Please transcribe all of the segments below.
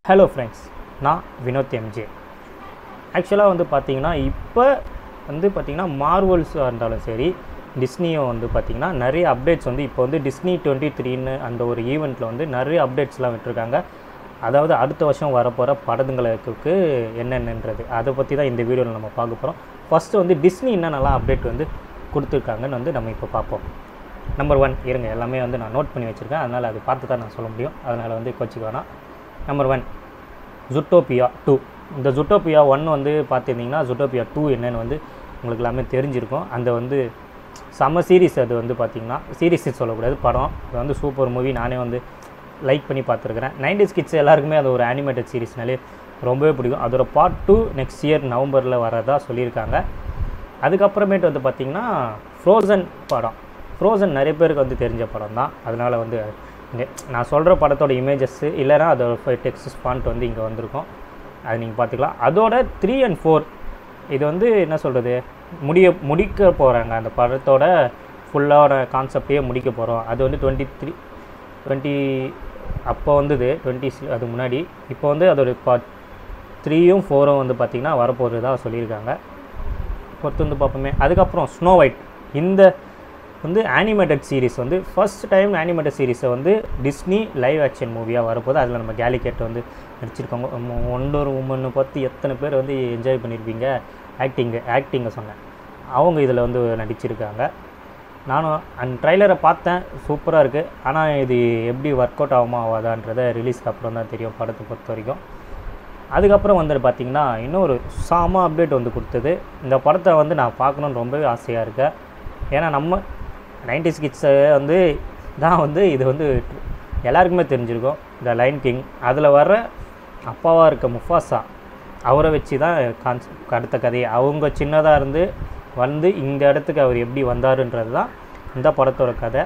hello friends நான் Vinod MJ ஆக்சுவலாக வந்து பார்த்தீங்கன்னா இப்போ வந்து பார்த்தீங்கன்னா மார்வல்ஸாக இருந்தாலும் சரி டிஸ்னியோ வந்து பார்த்தீங்கன்னா நிறைய அப்டேட்ஸ் வந்து இப்போ வந்து டிஸ்னி டுவெண்ட்டி த்ரீன்னு அந்த ஒரு ஈவெண்ட்டில் வந்து நிறைய அப்டேட்ஸ்லாம் விட்டுருக்காங்க அதாவது அடுத்த வருஷம் வரப்போகிற படங்களுக்கு என்னென்னன்றது அதை பற்றி தான் இந்த வீடியோவில் நம்ம பார்க்க போகிறோம் ஃபஸ்ட்டு வந்து டிஸ்னி என்னென்னலாம் அப்டேட் வந்து கொடுத்துருக்காங்கன்னு வந்து நம்ம இப்போ பார்ப்போம் நம்பர் ஒன் இருங்க எல்லாமே வந்து நான் நோட் பண்ணி வச்சுருக்கேன் அதனால் அது பார்த்து தான் நான் சொல்ல முடியும் அதனால் வந்து கோச்சிக்க வேணாம் நம்பர் ஒன் ஜுட்டோபியா டூ இந்த ஜுட்டோபியா ஒன் வந்து பார்த்துருந்தீங்கன்னா ஜுட்டோபியா டூ என்னன்னு வந்து உங்களுக்கு எல்லாமே தெரிஞ்சிருக்கும் அந்த வந்து செம்ம சீரிஸ் அது வந்து பார்த்திங்கன்னா சீரிஸ் சொல்லக்கூடாது படம் அது வந்து சூப்பர் மூவி நானே வந்து லைக் பண்ணி பார்த்துருக்குறேன் நைன்டிஸ் கிட்ஸ் எல்லாருக்குமே அது ஒரு அனிமேட்டட் சீரிஸ்னாலே ரொம்பவே பிடிக்கும் அதோட பார்ட் டூ நெக்ஸ்ட் இயர் நவம்பரில் வரதா சொல்லியிருக்காங்க அதுக்கப்புறமேட்டு வந்து பார்த்திங்கன்னா ஃப்ரோசன் படம் ஃப்ரோசன் நிறைய பேருக்கு வந்து தெரிஞ்ச படம் தான் அதனால் வந்து இங்கே நான் சொல்கிற படத்தோட இமேஜஸ்ஸு இல்லைனா அதோட டெக்ஸ்ட் ஃபாண்ட் வந்து இங்கே வந்திருக்கும் அது நீங்கள் பார்த்துக்கலாம் அதோட த்ரீ அண்ட் ஃபோர் இது வந்து என்ன சொல்கிறது முடிய முடிக்க போகிறாங்க அந்த படத்தோட ஃபுல்லோட கான்செப்டையே முடிக்க போகிறோம் அது வந்து டுவெண்ட்டி த்ரீ டுவெண்ட்டி அப்போ வந்தது டுவெண்ட்டி அது முன்னாடி இப்போ வந்து அதோட பார்ட் த்ரீயும் ஃபோரும் வந்து பார்த்திங்கன்னா வரப்போகிறதா சொல்லியிருக்காங்க பொறுத்து வந்து பார்ப்போமே அதுக்கப்புறம் ஸ்னோ ஒயிட் இந்த வந்து அனிமேட்டட் சீரிஸ் வந்து ஃபர்ஸ்ட் டைம் அனிமேட்டட் சீரிஸை வந்து டிஸ்னி லைவ் ஆக்ஷன் மூவியாக வரப்போது அதில் நம்ம கேலிகேட் வந்து நடிச்சிருக்காங்க ஒண்டர் உமனை பற்றி எத்தனை பேர் வந்து என்ஜாய் பண்ணியிருப்பீங்க ஆக்டிங்கு ஆக்டிங்கை சொன்னேன் அவங்க இதில் வந்து நடிச்சிருக்காங்க நானும் அந்த ட்ரைலரை பார்த்தேன் சூப்பராக இருக்குது ஆனால் இது எப்படி ஒர்க் அவுட் ஆகுமா ஆகாதான்றதை ரிலீஸ்க்கு அப்புறம் தான் தெரியும் படத்தை பொறுத்த வரைக்கும் அதுக்கப்புறம் வந்து பார்த்திங்கன்னா இன்னொரு சாம அப்டேட் வந்து கொடுத்தது இந்த படத்தை வந்து நான் பார்க்கணுன்னு ரொம்பவே ஆசையாக இருக்கேன் ஏன்னா நம்ம நைன்டிஸ் கிட்ஸை வந்து தான் வந்து இது வந்து எல்லாருக்குமே தெரிஞ்சிருக்கும் இந்த லைன் கிங் அதில் வர்ற அப்பாவாக இருக்க முஃபாசா அவரை வச்சு தான் கான்ஸ் அடுத்த கதையை அவங்க சின்னதாக இருந்து வந்து இந்த இடத்துக்கு அவர் எப்படி வந்தாருன்றது தான் இந்த படத்தோட கதை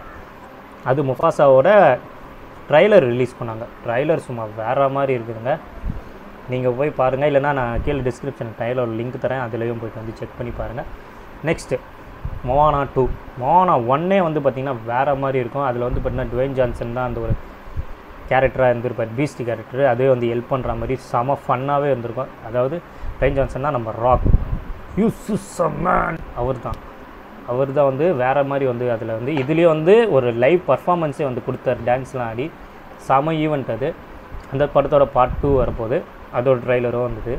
அது முஃபாசாவோட ட்ரைலர் ரிலீஸ் பண்ணாங்க ட்ரைலர் சும்மா வேறு மாதிரி இருக்குதுங்க நீங்கள் போய் பாருங்கள் இல்லைனா நான் கீழே டிஸ்கிரிப்ஷன் ட்ரைலர் லிங்க் தரேன் அதுலேயும் போய்ட்டு வந்து செக் பண்ணி பாருங்கள் நெக்ஸ்ட்டு மோவானா டூ மோவானா ஒன்னே வந்து பார்த்திங்கன்னா வேறு மாதிரி இருக்கும் அதில் வந்து பார்த்திங்கன்னா டுவேன் ஜான்சன் தான் அந்த ஒரு கேரக்டராக இருந்திருப்பார் பீஸ்ட் கேரக்டர் அதே வந்து ஹெல்ப் பண்ணுற மாதிரி செம ஃபன்னாகவே இருந்திருக்கும் அதாவது டுவேன் ஜான்சன் தான் நம்ம ராக் யூ மேன் அவர் தான் அவர் தான் வந்து வேறு மாதிரி வந்து அதில் வந்து இதுலேயே வந்து ஒரு லைவ் பர்ஃபாமன்ஸே வந்து கொடுத்தார் டான்ஸ்லாம் ஆடி செம ஈவெண்ட் அது அந்த படத்தோட பார்ட் டூ வரப்போகுது அதோட ட்ரைலரும் வந்தது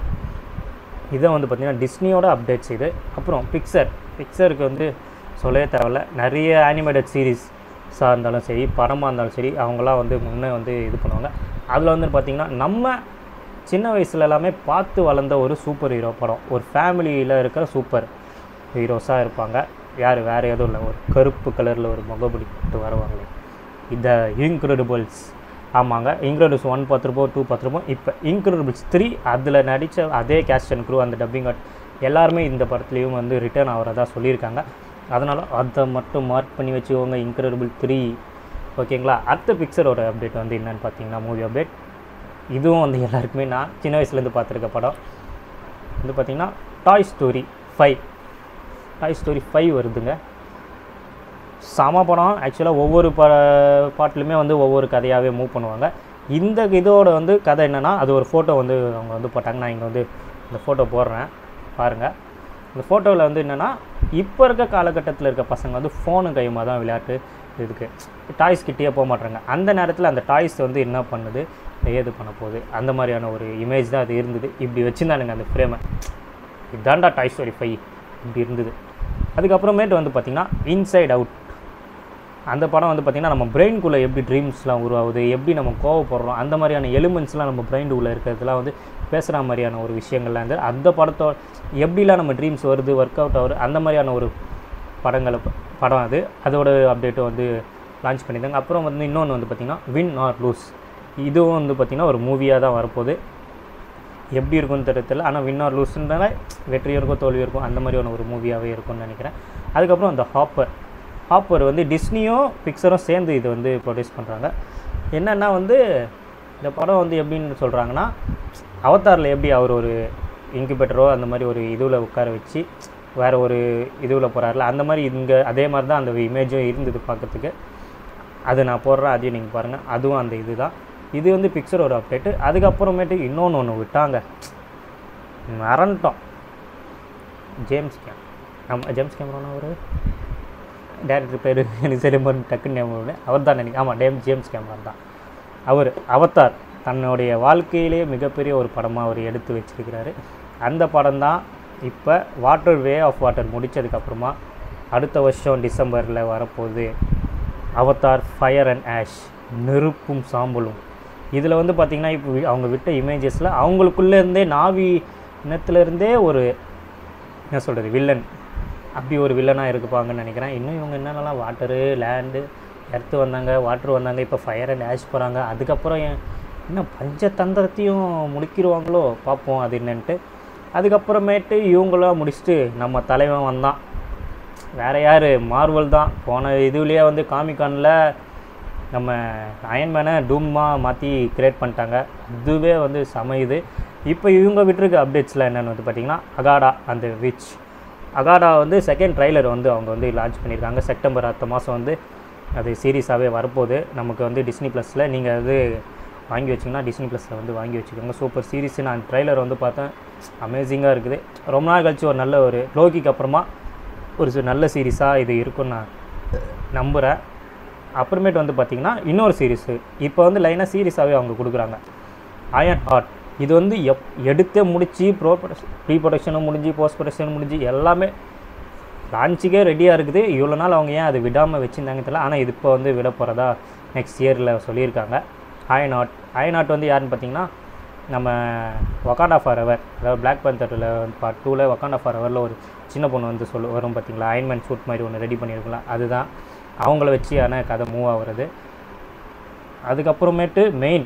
இதை வந்து பார்த்திங்கன்னா டிஸ்னியோட அப்டேட்ஸ் இது அப்புறம் பிக்சர் பிக்சருக்கு வந்து சொல்லவே தேவையில்ல நிறைய அனிமேட்டட் சீரீஸாக இருந்தாலும் சரி படமாக இருந்தாலும் சரி அவங்களாம் வந்து முன்னே வந்து இது பண்ணுவாங்க அதில் வந்து பார்த்திங்கன்னா நம்ம சின்ன வயசில் எல்லாமே பார்த்து வளர்ந்த ஒரு சூப்பர் ஹீரோ படம் ஒரு ஃபேமிலியில் இருக்கிற சூப்பர் ஹீரோஸாக இருப்பாங்க யார் வேறு எதுவும் இல்லை ஒரு கருப்பு கலரில் ஒரு முகப்படி போட்டு வருவாங்களே இந்த இன்க்ரெடிபிள்ஸ் ஆமாங்க இன்க்ரெடிபிள்ஸ் ஒன் பார்த்துருப்போம் டூ பார்த்துருப்போம் இப்போ இன்க்ரெடிபிள்ஸ் த்ரீ அதில் நடித்த அதே கேஸ்ட் அண்ட் க்ரூ அந்த டப்பிங் ஆர்ட் எல்லாருமே இந்த படத்துலேயும் வந்து ரிட்டர்ன் ஆகிறதா சொல்லியிருக்காங்க அதனால் அதை மட்டும் மார்க் பண்ணி வச்சுக்கோங்க இன்க்ரெடிபிள் த்ரீ ஓகேங்களா அடுத்த பிக்சரோட அப்டேட் வந்து என்னென்னு பார்த்தீங்கன்னா மூவி அப்டேட் இதுவும் வந்து எல்லாருக்குமே நான் சின்ன வயசுலேருந்து பார்த்துருக்க படம் வந்து பார்த்திங்கன்னா toy story five toy story five வருதுங்க சம படம் ஆக்சுவலாக ஒவ்வொரு ப பாட்டிலுமே வந்து ஒவ்வொரு கதையாகவே மூவ் பண்ணுவாங்க இந்த இதோட வந்து கதை என்னென்னா அது ஒரு ஃபோட்டோ வந்து அவங்க வந்து போட்டாங்க நான் இங்கே வந்து இந்த ஃபோட்டோ போடுறேன் பாருங்கள் இந்த ஃபோட்டோவில் வந்து என்னென்னா இப்போ இருக்க காலகட்டத்தில் இருக்க பசங்க வந்து ஃபோனு கையுமா தான் விளையாட்டு இதுக்கு டாய்ஸ் கிட்டேயே போக மாட்டாங்க அந்த நேரத்தில் அந்த டாய்ஸ் வந்து என்ன பண்ணுது ஏது பண்ண போகுது அந்த மாதிரியான ஒரு இமேஜ் தான் அது இருந்தது இப்படி வச்சுருந்தானுங்க அந்த ஃப்ரேமை இதாண்டா டாய் ஸ்டோரி ஃபைவ் இப்படி இருந்தது அதுக்கப்புறமேட்டு வந்து பார்த்திங்கன்னா இன்சைட் அவுட் அந்த படம் வந்து பார்த்திங்கன்னா நம்ம பிரெயின்குள்ளே எப்படி ட்ரீம்ஸ்லாம் உருவாகுது எப்படி நம்ம கோவப்படுறோம் அந்த மாதிரியான எலிமெண்ட்ஸ்லாம் நம்ம பிரெயின்குள்ளே இருக்கிறதுலாம் வந்து பேசுகிற மாதிரியான ஒரு விஷயங்கள்லாம் இருந்து அந்த படத்தோட எப்படிலாம் நம்ம ட்ரீம்ஸ் வருது ஒர்க் அவுட் ஆகுது அந்த மாதிரியான ஒரு படங்களை படம் அது அதோட அப்டேட்டும் வந்து லான்ச் பண்ணியிருந்தாங்க அப்புறம் வந்து இன்னொன்று வந்து பார்த்திங்கன்னா வின் ஆர் லூஸ் இதுவும் வந்து பார்த்திங்கன்னா ஒரு மூவியாக தான் வரப்போகுது எப்படி இருக்கும்னு தெரியல ஆனால் வின் ஆர் லூஸ்ன்றனால வெற்றியும் இருக்கும் தோல்வியும் இருக்கும் அந்த மாதிரியான ஒரு மூவியாகவே இருக்கும்னு நினைக்கிறேன் அதுக்கப்புறம் அந்த ஹாப்பர் ஹாப்பர் வந்து டிஸ்னியும் பிக்சரும் சேர்ந்து இது வந்து ப்ரொடியூஸ் பண்ணுறாங்க என்னென்னா வந்து இந்த படம் வந்து எப்படின்னு சொல்கிறாங்கன்னா அவதாரில் எப்படி அவர் ஒரு இன்குபேட்டரோ அந்த மாதிரி ஒரு இதுவில் உட்கார வச்சு வேறு ஒரு இதுவில் போகிறாருல அந்த மாதிரி இங்கே அதே மாதிரி தான் அந்த இமேஜும் இருந்தது பார்க்கறதுக்கு அது நான் போடுறேன் அதையும் நீங்கள் பாருங்கள் அதுவும் அந்த இது தான் இது வந்து பிக்சர் ஒரு அப்டேட்டு அதுக்கப்புறமேட்டு இன்னொன்று ஒன்று விட்டாங்க மறந்துட்டோம் ஜேம்ஸ் கேம் நம்ம ஜேம்ஸ் கேமரானா அவர் டேரக்டர் பேர் எனக்கு சரி டக்குன்னு ஞாபகம் அவர் தான் நினைக்கிறேன் ஆமாம் டேம் ஜேம்ஸ் கேமரான் தான் அவர் அவதார் தன்னுடைய வாழ்க்கையிலே மிகப்பெரிய ஒரு படமாக அவர் எடுத்து வச்சிருக்கிறாரு அந்த படம் தான் இப்போ வாட்டர் வே ஆஃப் வாட்டர் முடித்ததுக்கப்புறமா அடுத்த வருஷம் டிசம்பரில் வரப்போகுது அவதார் ஃபயர் அண்ட் ஆஷ் நெருப்பும் சாம்பலும் இதில் வந்து பார்த்திங்கன்னா இப்போ வி- அவங்க விட்ட இமேஜஸில் அவங்களுக்குள்ளேருந்தே நாவி இனத்துலேருந்தே ஒரு என்ன சொல்கிறது வில்லன் அப்படி ஒரு வில்லனாக இருப்பாங்கன்னு நினைக்கிறேன் இன்னும் இவங்க என்னென்னலாம் வாட்டரு லேண்டு எர்த்து வந்தாங்க வாட்டர் வந்தாங்க இப்போ ஃபயர் அண்ட் ஆஷ் போகிறாங்க அதுக்கப்புறம் ஏன் இன்னும் பஞ்சதந்திரத்தையும் முடிக்கிடுவாங்களோ பார்ப்போம் அது என்னன்ட்டு அதுக்கப்புறமேட்டு இவங்களாம் முடிச்சுட்டு நம்ம தலைவன் வந்தான் வேறு யார் மார்வல் தான் போன இதுலேயே வந்து காமிகானில் நம்ம அயன்மேனை டூமாக மாற்றி கிரியேட் பண்ணிட்டாங்க இதுவே வந்து செம இது இப்போ இவங்க விட்டுருக்க அப்டேட்ஸில் என்னென்னு வந்து பார்த்திங்கன்னா அகாடா அந்த விச் அகாடா வந்து செகண்ட் ட்ரைலர் வந்து அவங்க வந்து லான்ச் பண்ணியிருக்காங்க செப்டம்பர் அடுத்த மாதம் வந்து அது சீரீஸாகவே வரப்போகுது நமக்கு வந்து டிஸ்னி ப்ளஸில் நீங்கள் அது வாங்கி வச்சிங்கன்னா டிஸ்னி ப்ளஸில் வந்து வாங்கி வச்சுக்கோங்க சூப்பர் சீரிஸ் நான் ட்ரைலர் வந்து பார்த்தேன் அமேசிங்காக இருக்குது ரொம்ப நாள் கழிச்சு ஒரு நல்ல ஒரு லோகிக்கு அப்புறமா ஒரு சி- நல்ல சீரிஸாக இது இருக்கும்னு நான் நம்புகிறேன் அப்புறமேட்டு வந்து பார்த்திங்கன்னா இன்னொரு சீரிஸு இப்போ வந்து லைனாக சீரிஸாகவே அவங்க கொடுக்குறாங்க அயன் ஹார்ட் இது வந்து எப் எடுத்தே முடிச்சு ப்ரோ ப்ரொடக்ஷன் ப்ரீ ப்ரொடக்ஷனும் முடிஞ்சு போஸ்ட் ப்ரொடக்ஷனும் முடிஞ்சு எல்லாமே லான்ச்சுக்கே ரெடியாக இருக்குது இவ்வளோ நாள் அவங்க ஏன் அது விடாமல் வச்சுருந்தாங்க தெரியல ஆனால் இது இப்போ வந்து விட போகிறதா நெக்ஸ்ட் இயரில் சொல்லியிருக்காங்க அயன் ஹார்ட் அயன் ஹார்ட் வந்து யாருன்னு பார்த்தீங்கன்னா நம்ம வக்காண்டா ஃபார் எவர் அதாவது பிளாக் பந்தரில் பார்ட் டூவில் வக்காண்டா ஃபார் எவரில் ஒரு சின்ன பொண்ணு வந்து சொல்லு வரும் பார்த்தீங்களா அயன்மேன் சூட் மாதிரி ஒன்று ரெடி பண்ணியிருக்கலாம் அதுதான் அவங்கள வச்சு ஆனால் கதை மூவ் ஆகுறது அதுக்கப்புறமேட்டு மெயின்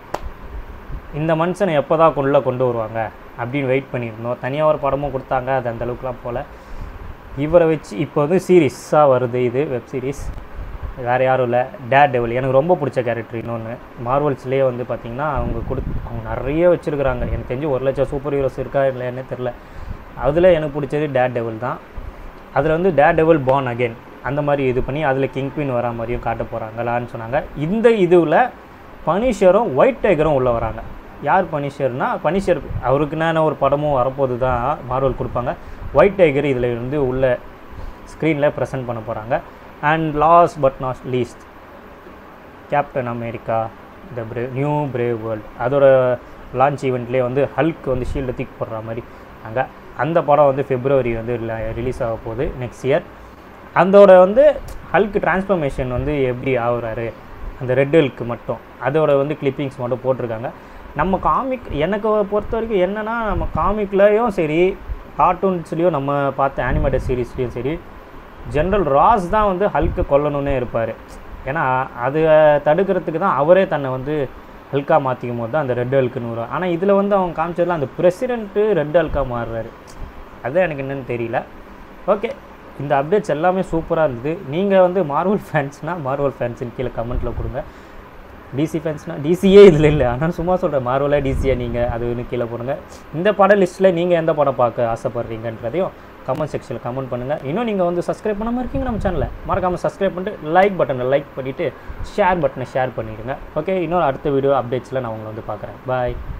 இந்த மனுஷனை எப்போ தான் கொள்ள கொண்டு வருவாங்க அப்படின்னு வெயிட் பண்ணியிருந்தோம் தனியாக ஒரு படமும் கொடுத்தாங்க அது அந்த அளவுக்குலாம் போல் இவரை வச்சு இப்போ வந்து சீரீஸாக வருது இது வெப் சீரிஸ் வேறு யாரும் இல்லை டேட் டெவல் எனக்கு ரொம்ப பிடிச்ச கேரக்டர் இன்னொன்று மார்வல்ஸ்லேயே வந்து பார்த்திங்கன்னா அவங்க கொடு அவங்க நிறைய வச்சுருக்குறாங்க எனக்கு தெரிஞ்சு ஒரு லட்சம் சூப்பர் ஹீரோஸ் இருக்கா இல்லைன்னு தெரில அதில் எனக்கு பிடிச்சது டேட் டெவல் தான் அதில் வந்து டேட் டெவல் பார்ன் அகைன் அந்த மாதிரி இது பண்ணி அதில் கிங் குயின் வரா மாதிரியும் காட்ட போகிறாங்களான்னு சொன்னாங்க இந்த இதுவில் பனிஷரும் ஒயிட் டைகரும் உள்ளே வராங்க யார் பனிஷர்னா பனிஷர் அவருக்குன்னு ஒரு படமும் வரப்போது தான் மார்வல் கொடுப்பாங்க ஒயிட் டைகர் இதில் வந்து உள்ள ஸ்க்ரீனில் ப்ரெசென்ட் பண்ண போகிறாங்க and last but not least Captain America the brave new brave world அதோட லான்ச் ஈவெண்ட்லேயே வந்து ஹல்க் வந்து ஷீல்டு தூக்கி போடுற மாதிரி அங்கே அந்த படம் வந்து பிப்ரவரி வந்து ரிலீஸ் ஆக போகுது நெக்ஸ்ட் இயர் அதோட வந்து ஹல்க் டிரான்ஸ்ஃபர்மேஷன் வந்து எப்படி ஆகுறாரு அந்த ரெட் ஹல்க்கு மட்டும் அதோட வந்து கிளிப்பிங்ஸ் மட்டும் போட்டிருக்காங்க நம்ம காமிக் எனக்கு பொறுத்த வரைக்கும் என்னென்னா நம்ம காமிக்லேயும் சரி கார்ட்டூன்ஸ்லேயும் நம்ம பார்த்த அனிமேட்டட் சீரீஸ்லேயும் சரி ஜென்ரல் ராஸ் தான் வந்து ஹல்க்கை கொல்லணுன்னே இருப்பார் ஏன்னா அது தடுக்கிறதுக்கு தான் அவரே தன்னை வந்து ஹல்கா மாற்றிக்கும் போது தான் அந்த ரெட் ஹல்க்குன்னு வரும் ஆனால் இதில் வந்து அவங்க காமிச்சதில் அந்த பிரசிடென்ட்டு ரெட் ஹல்கா மாறுறாரு அதுதான் எனக்கு என்னன்னு தெரியல ஓகே இந்த அப்டேட்ஸ் எல்லாமே சூப்பராக இருந்தது நீங்கள் வந்து மார்வல் ஃபேன்ஸ்னால் மார்வல் ஃபேன்ஸுன்னு கீழே கமெண்ட்டில் கொடுங்க டிசி ஃபேன்ஸ்னால் டிசியே இதில் இல்லை ஆனால் சும்மா சொல்கிறேன் மார்வலாக டிசியா நீங்கள் அது ஒன்று கீழே போடுங்க இந்த பட லிஸ்ட்டில் நீங்கள் எந்த படம் பார்க்க ஆசைப்படுறீங்கன்றதையும் கமெண்ட் செக்ஷனில் கமெண்ட் பண்ணுங்கள் இன்னும் நீங்கள் வந்து சப்ஸ்கிரைப் பண்ணாமல் இருக்கீங்க நம்ம சேனலை மறக்காமல் சப்ஸ்கிரைப் பண்ணிட்டு லைக் பட்டனை லைக் பண்ணிவிட்டு ஷேர் பட்டனை ஷேர் பண்ணிவிடுங்க ஓகே இன்னொரு அடுத்த வீடியோ அப்டேட்ஸில் நான் உங்களை வந்து பார்க்குறேன் பாய்